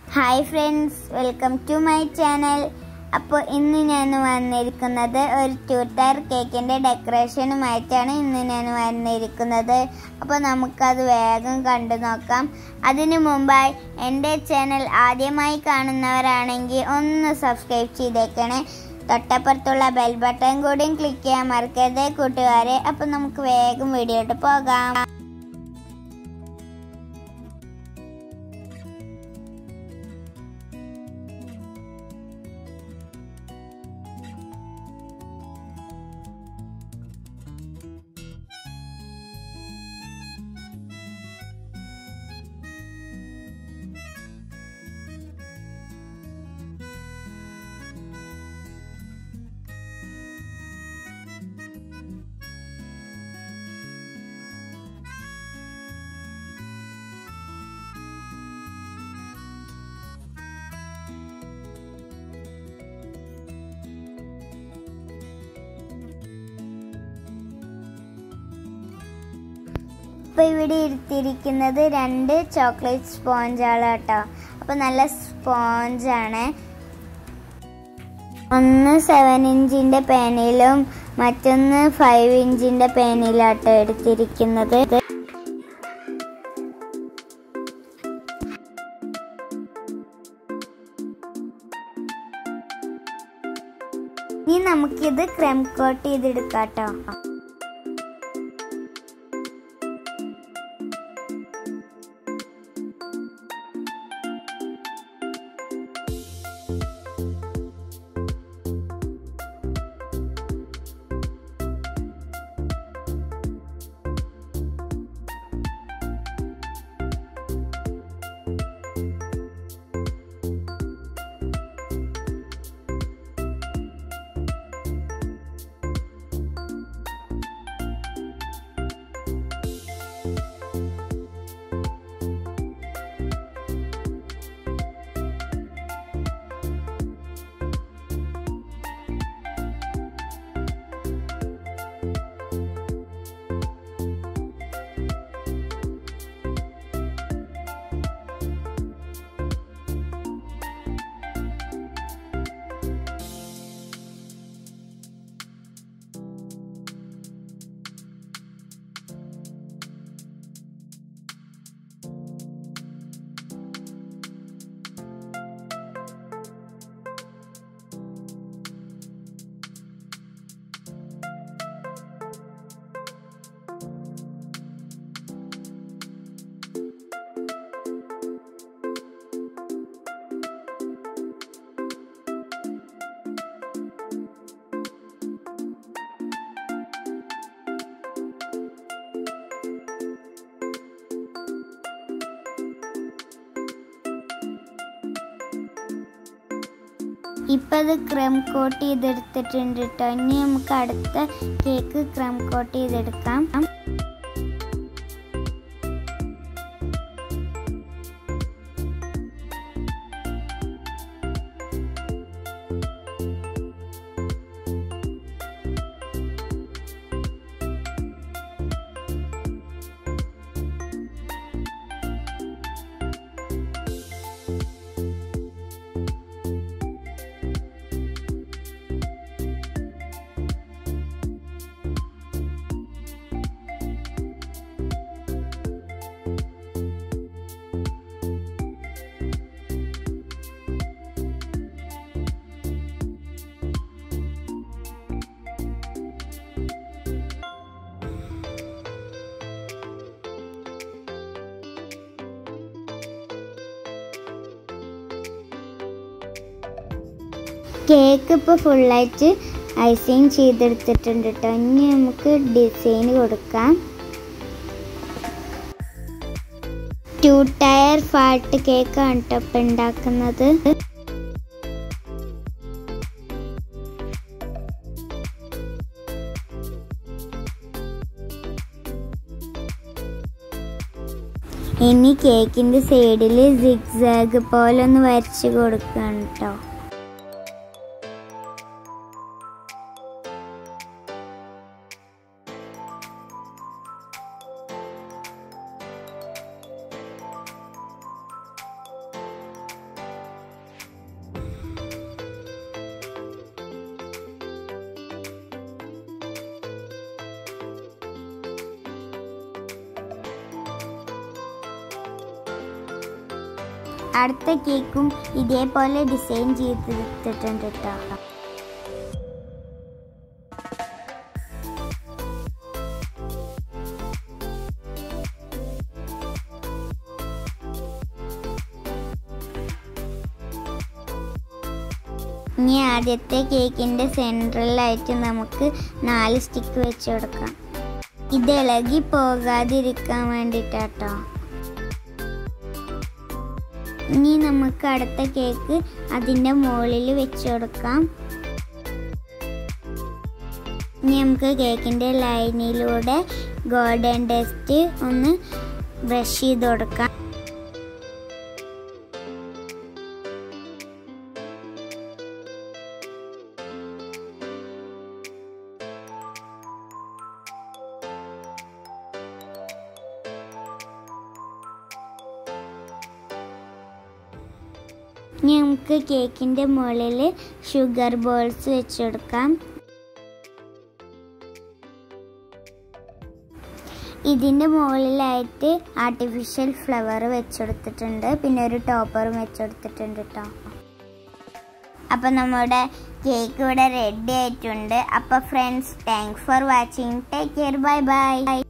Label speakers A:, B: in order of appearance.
A: hi friends welcome to my channel അപ്പോൾ ഇന്ന് ഞാൻ വന്നിരിക്കുന്നത് ഒരു ടൂ ടയർ കേക്കിൻ്റെ ഡെക്കറേഷനുമായിട്ടാണ് ഇന്ന് ഞാൻ വന്നിരിക്കുന്നത് അപ്പോൾ നമുക്കത് വേഗം കണ്ടു നോക്കാം അതിനു മുമ്പായി എൻ്റെ ചാനൽ ആദ്യമായി കാണുന്നവരാണെങ്കിൽ ഒന്ന് സബ്സ്ക്രൈബ് ചെയ്തേക്കണേ തൊട്ടപ്പുറത്തുള്ള ബെൽ ബട്ടൺ കൂടിയും ക്ലിക്ക് ചെയ്യാൻ മറക്കരുത് കൂട്ടുകാരെ അപ്പോൾ നമുക്ക് വേഗം വീഡിയോട്ട് പോകാം ഇപ്പൊ ഇവിടെ ഇരുത്തിയിരിക്കുന്നത് രണ്ട് ചോക്ലേറ്റ് സ്പോഞ്ചാണ് കേട്ടോ അപ്പൊ നല്ല സ്പോഞ്ചാണ് ഒന്ന് സെവൻ ഇഞ്ചിന്റെ പേനയിലും മറ്റൊന്ന് ഫൈവ് ഇഞ്ചിന്റെ പേനയിലാട്ടോ എടുത്തിരിക്കുന്നത് ഇനി നമുക്കിത് ക്രെം കോട്ട് ചെയ്തെടുക്കാം കേട്ടോ ഇപ്പം അത് ക്രം കോട്ട് ചെയ്തെടുത്തിട്ടുണ്ട് കേട്ടോ ഇനി നമുക്ക് അടുത്ത കേക്ക് ക്രം കോട്ട് ചെയ്തെടുക്കാം കേക്ക് ഇപ്പോൾ ഫുള്ളായിട്ട് ഐസിങ് ചെയ്തെടുത്തിട്ടുണ്ട് കേട്ടോ ഇനി നമുക്ക് ഡിസൈൻ കൊടുക്കാം ടു ടയർ ഫാട്ട് കേക്കാണ് കേട്ടോ ഇപ്പം ഉണ്ടാക്കുന്നത് ഇനി കേക്കിൻ്റെ സൈഡിൽ സിഗ്സാഗ് പോലെ ഒന്ന് വരച്ച് കൊടുക്കണം കേട്ടോ അടുത്ത കേക്കും ഇതേപോലെ ഡിസൈൻ ചെയ്തെടുത്തിട്ടുണ്ട് കേട്ടോ ഇനി ആദ്യത്തെ കേക്കിൻ്റെ സെൻട്രലായിട്ട് നമുക്ക് നാല് സ്റ്റിക്ക് വെച്ച് കൊടുക്കാം ഇത് ഇളകി പോകാതിരിക്കാൻ വേണ്ടിയിട്ടാട്ടോ ഇനി നമുക്ക് അടുത്ത കേക്ക് അതിൻ്റെ മുകളിൽ വെച്ച് കൊടുക്കാം ഇനി നമുക്ക് കേക്കിൻ്റെ ലൈനിലൂടെ ഗോൾഡൻ ഡസ്റ്റ് ഒന്ന് ബ്രഷ് ചെയ്ത് കൊടുക്കാം ഇനി നമുക്ക് കേക്കിൻ്റെ മുകളിൽ ഷുഗർ ബോൾസ് വെച്ച് കൊടുക്കാം ഇതിൻ്റെ മുകളിലായിട്ട് ആർട്ടിഫിഷ്യൽ ഫ്ലവർ വെച്ചെടുത്തിട്ടുണ്ട് പിന്നെ ഒരു ടോപ്പറും വെച്ചെടുത്തിട്ടുണ്ട് കേട്ടോ അപ്പം നമ്മുടെ കേക്ക് ഇവിടെ റെഡി ആയിട്ടുണ്ട് അപ്പോൾ friends thanks for watching take care bye by